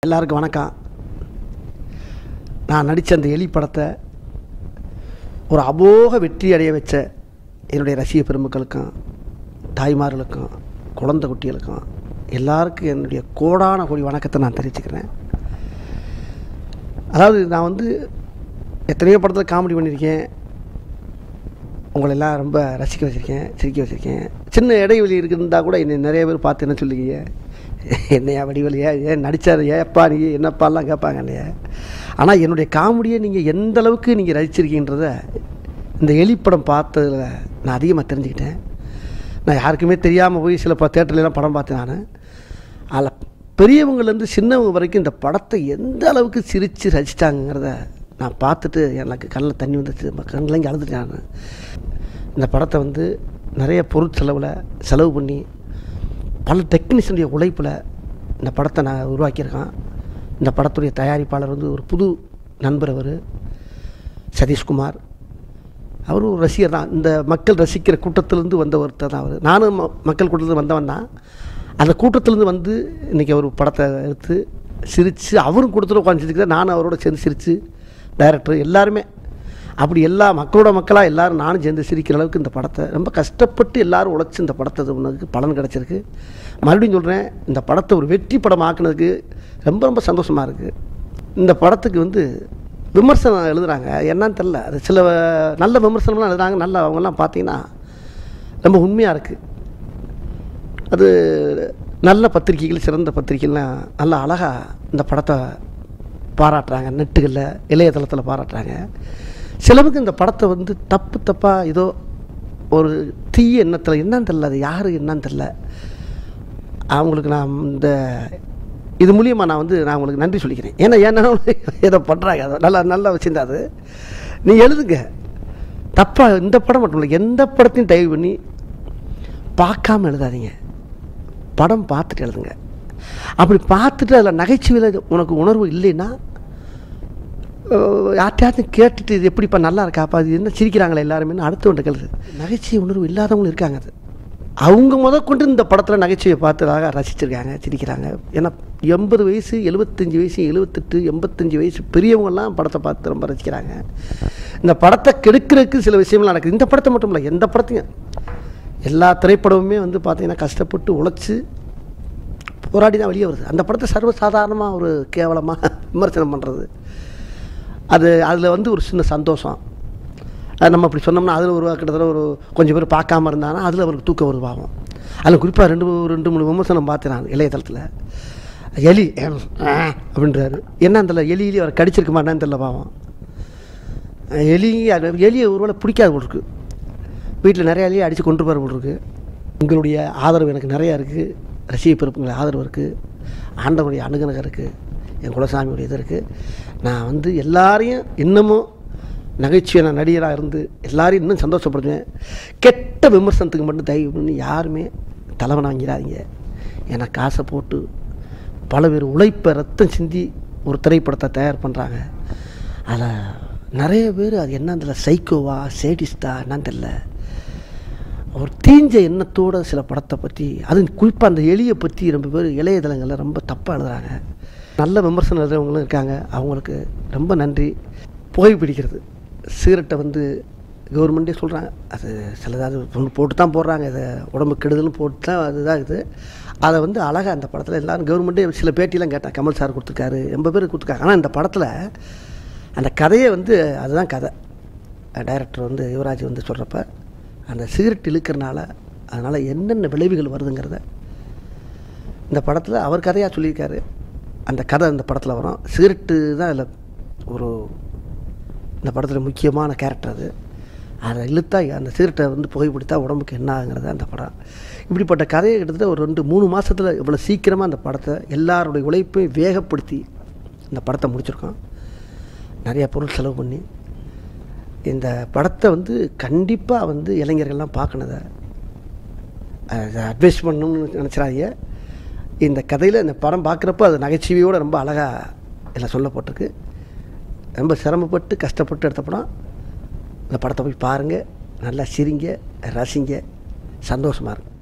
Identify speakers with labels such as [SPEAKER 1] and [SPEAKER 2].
[SPEAKER 1] எல்லாருக்கும் வணக்கம் நான் நடித்த அந்த எலி படத்தை ஒரு அமோக வெற்றி அடைய வச்ச என்னுடைய ரசிக பெருமக்களுக்கும் தாய்மார்களுக்கும் குழந்தை குட்டிகளுக்கும் எல்லாருக்கும் என்னுடைய கோடான கோடி வணக்கத்தை நான் தெரிவிச்சுக்கிறேன் அதாவது நான் வந்து எத்தனையோ படத்தில் காமெடி பண்ணியிருக்கேன் உங்களை எல்லாம் ரொம்ப ரசிக்க வச்சுருக்கேன் சிரிக்க வச்சுருக்கேன் சின்ன இடைவெளி இருக்குந்தா கூட என்னை நிறைய பேர் பார்த்து என்ன சொல்லுவீங்க என்னையா வடிவலியா ஏன் நடித்தார் ஏப்பா நீ என்னப்பாலாம் கேட்பாங்க என்னைய ஆனால் என்னுடைய காமெடியை நீங்கள் எந்த அளவுக்கு நீங்கள் ரசிச்சிருக்கீன்றத இந்த எலிப்படம் பார்த்ததில் நான் அதிகமாக தெரிஞ்சுக்கிட்டேன் நான் யாருக்குமே தெரியாமல் போய் சில ப தேட்டர்லாம் படம் பார்த்தேன் நான் அதில் பெரியவங்கலேருந்து சின்னவங்க வரைக்கும் இந்த படத்தை எந்த அளவுக்கு சிரித்து ரசித்தாங்கிறத நான் பார்த்துட்டு எனக்கு கண்ணில் தண்ணி வந்துச்சு கண்ணில் அழுதுட்டேன் நான் இந்த படத்தை வந்து நிறைய பொருட்செலவில் செலவு பண்ணி பல டெக்னீஷியனுடைய உழைப்பில் இந்த படத்தை நான் உருவாக்கியிருக்கேன் இந்த படத்துடைய தயாரிப்பாளர் வந்து ஒரு புது நண்பர் அவர் சதீஷ்குமார் அவரும் ஒரு ரசிகர் தான் இந்த மக்கள் ரசிக்கிற கூட்டத்திலேருந்து வந்த ஒருத்தர் தான் அவர் நானும் ம- மக்கள் கூட்டத்தில் வந்தவன் தான் அந்த கூட்டத்திலேருந்து வந்து இன்றைக்கி அவர் படத்தை எடுத்து சிரித்து அவரும் கூட்டத்தில் உட்காந்து சிரிக்கிறார் நானும் அவரோட சேர்ந்து சிரித்து டைரக்டர் எல்லாருமே அப்படி எல்லா மக்களோட மக்களாக எல்லாரும் நானும் சேர்ந்து சிரிக்கிற அளவுக்கு இந்த படத்தை ரொம்ப கஷ்டப்பட்டு எல்லாரும் உழைச்சி இந்த படத்தை இது பண்ணதுக்கு பலன் கிடச்சிருக்கு மறுபடியும் சொல்கிறேன் இந்த படத்தை ஒரு வெற்றி படம் ஆக்குனதுக்கு ரொம்ப ரொம்ப சந்தோஷமாக இருக்குது இந்த படத்துக்கு வந்து விமர்சனம் எழுதுகிறாங்க என்னன்னு தெரில அது சில நல்ல விமர்சனம்லாம் எழுதுறாங்க நல்ல அவங்கெல்லாம் பார்த்தீங்கன்னா ரொம்ப உண்மையாக இருக்குது அது நல்ல பத்திரிகைகள் சிறந்த பத்திரிகைகள்லாம் நல்ல அழகாக இந்த படத்தை பாராட்டுறாங்க நெட்டுகளில் இளையதளத்தில் பாராட்டுறாங்க சிலருக்கு இந்த படத்தை வந்து தப்பு தப்பாக ஏதோ ஒரு தீய எண்ணத்தில் என்னன்னு தெரில அது யார் என்னன்னு தெரில அவங்களுக்கு நான் இந்த இது மூலியமாக நான் வந்து நான் உங்களுக்கு நன்றி சொல்லிக்கிறேன் ஏன்னா ஏன்னா ஏதோ பண்ணுறாங்க அது நல்ல நல்ல விஷயம் தான் அது நீ எழுதுங்க தப்பாக இந்த படம் மட்டும் இல்லை எந்த படத்தையும் தயவு பண்ணி பார்க்காம எழுதாதீங்க படம் பார்த்துட்டு எழுதுங்க அப்படி பார்த்துட்டு அதில் நகைச்சுவையில் உனக்கு உணர்வு இல்லைன்னா அஹ், யார்கிட்டயாச்சும் கேட்டுட்டு இது எப்படிப்பா நல்லா இருக்காப்பா இது என்ன சிரிக்கிறாங்களே எல்லாருமே அடுத்தவன்ட்ட கேளுது நகைச்சுவை உணர்வு இல்லாதவங்களும் இருக்காங்க அது அவங்க முதற்கொண்டு இந்த படத்தில் நகைச்சுவையை பார்த்து ரசிச்சிருக்காங்க சிரிக்கிறாங்க ஏன்னா எண்பது வயசு எழுபத்தஞ்சி வயசு எழுபத்தெட்டு எண்பத்தஞ்சு வயசு பெரியவங்கெல்லாம் படத்தை பார்த்து ரொம்ப ரசிக்கிறாங்க இந்த படத்தை கெடுக்கிறதுக்கு சில விஷயங்கள் நடக்குது இந்த படத்தை மட்டும் இல்லை எந்த படத்தையும் எல்லா திரைப்படமுமே வந்து பார்த்தீங்கன்னா கஷ்டப்பட்டு உழைச்சி போராடி தான் வெளியே வருது அந்த படத்தை சர்வசாதாரணமாக ஒரு கேவலமாக விமர்சனம் பண்ணுறது அது அதில் வந்து ஒரு சின்ன சந்தோஷம் அது நம்ம அப்படி சொன்னோம்னா அதில் ஒரு கிட்டத்தட்ட ஒரு கொஞ்சம் பேர் பார்க்காம இருந்தாங்கன்னா அதில் அவருக்கு தூக்கம் வருது பாவம் அதில் குறிப்பாக ரெண்டு மூ- ரெண்டு மூணு விமர்சனம் பார்த்தேன் நான் இளையதளத்தில் எலி ஏம், ஆ, அப்படின்றாரு என்ன அந்த எலியிலே அவர் கடிச்சிருக்குமா என்னன்னு தெரியல பாவம் எலி அது எலியை ஒருவேளை பிடிக்காது போல் இருக்கு வீட்டில் நிறைய எலியை அடித்து கொண்டு போகிற போல் இருக்கு உங்களுடைய ஆதரவு எனக்கு நிறையா இருக்குது ரசிக பெருப்புங்கள் ஆதரவு இருக்குது ஆண்டவனுடைய அணுகுனகம் இருக்குது என் குலசாமியுடைய இது இருக்குது நான் வந்து எல்லாரையும் இன்னமும் நகைச்சுவை நான் நடிகராக இருந்து எல்லாரையும் இன்னும் சந்தோஷப்படுத்துவேன் கெட்ட விமர்சனத்துக்கு மட்டும் தயவு பண்ணி யாருமே தலைவனை வாங்கிடாதீங்க ஏன்னா காசை போட்டு பல பேர் உழைப்பை ரத்தம் சிந்தி ஒரு திரைப்படத்தை தயார் பண்ணுறாங்க அதில் நிறைய பேர் அது என்னன்னு தெரியல சைக்கோவா சேடிஸ்டா என்னன்னு தெரியல ஒரு தீஞ்ச எண்ணத்தோட சில படத்தை பற்றி அதுவும் குறிப்பாக அந்த எலியை பற்றி ரொம்ப பேர் இளையதளங்களில் ரொம்ப தப்பாக எழுதுறாங்க நல்ல விமர்சனம் எழுதுறவங்களும் இருக்காங்க அவங்களுக்கு ரொம்ப நன்றி புகைப்பிடிக்கிறது சிகரெட்டை வந்து கவர்மெண்ட்டே சொல்கிறாங்க அது சிலதாவது பொண்ணு போட்டு தான் போடுறாங்க இதை உடம்பு கெடுதலும் போட்டு தான் அதுதான் இது அதை வந்து அழகாக அந்த படத்தில் எல்லாரும் கவர்மெண்ட்டே சில பேட்டியெல்லாம் கேட்டேன் கமல் சார் கொடுத்துருக்காரு எண்பது பேர் கொடுத்துருக்காங்க ஆனால் இந்த படத்தில் அந்த கதையே வந்து அதுதான் கதை டைரக்டர் வந்து யுவராஜ் வந்து சொல்கிறப்ப அந்த சிகரெட் இழுக்கிறனால அதனால் என்னென்ன விளைவுகள் வருதுங்கிறத இந்த படத்தில் அவர் கதையாக சொல்லியிருக்காரு அந்த கதை இந்த படத்தில் வரும் சிகரெட்டு தான் அதில் ஒரு இந்த படத்தில் முக்கியமான கேரக்டர் அது அதை இழுத்தா அந்த சிகரெட்டை வந்து புகைப்பிடித்தா உடம்புக்கு என்ன ஆகுங்கிறது அந்த படம் இப்படிப்பட்ட கதையை கிட்டத்தட்ட ஒரு ரெண்டு மூணு மாதத்தில் இவ்வளோ சீக்கிரமாக அந்த படத்தை எல்லாருடைய உழைப்பையும் வேகப்படுத்தி இந்த படத்தை முடிச்சிருக்கோம் நிறைய பொருள் செலவு பண்ணி இந்த படத்தை வந்து கண்டிப்பாக வந்து இளைஞர்கள்லாம் பார்க்கணுத அதை அட்வைஸ் பண்ணணும்னு நினச்சிடாதீங்க இந்த கதையில் இந்த படம் பார்க்குறப்ப அது நகைச்சுவையோடு ரொம்ப அழகாக எல்லாம் சொல்லப்பட்டிருக்கு ரொம்ப சிரமப்பட்டு கஷ்டப்பட்டு எடுத்த படம் இந்த படத்தை போய் பாருங்கள் நல்லா சிரிங்க ரசிங்க சந்தோஷமாக இருங்க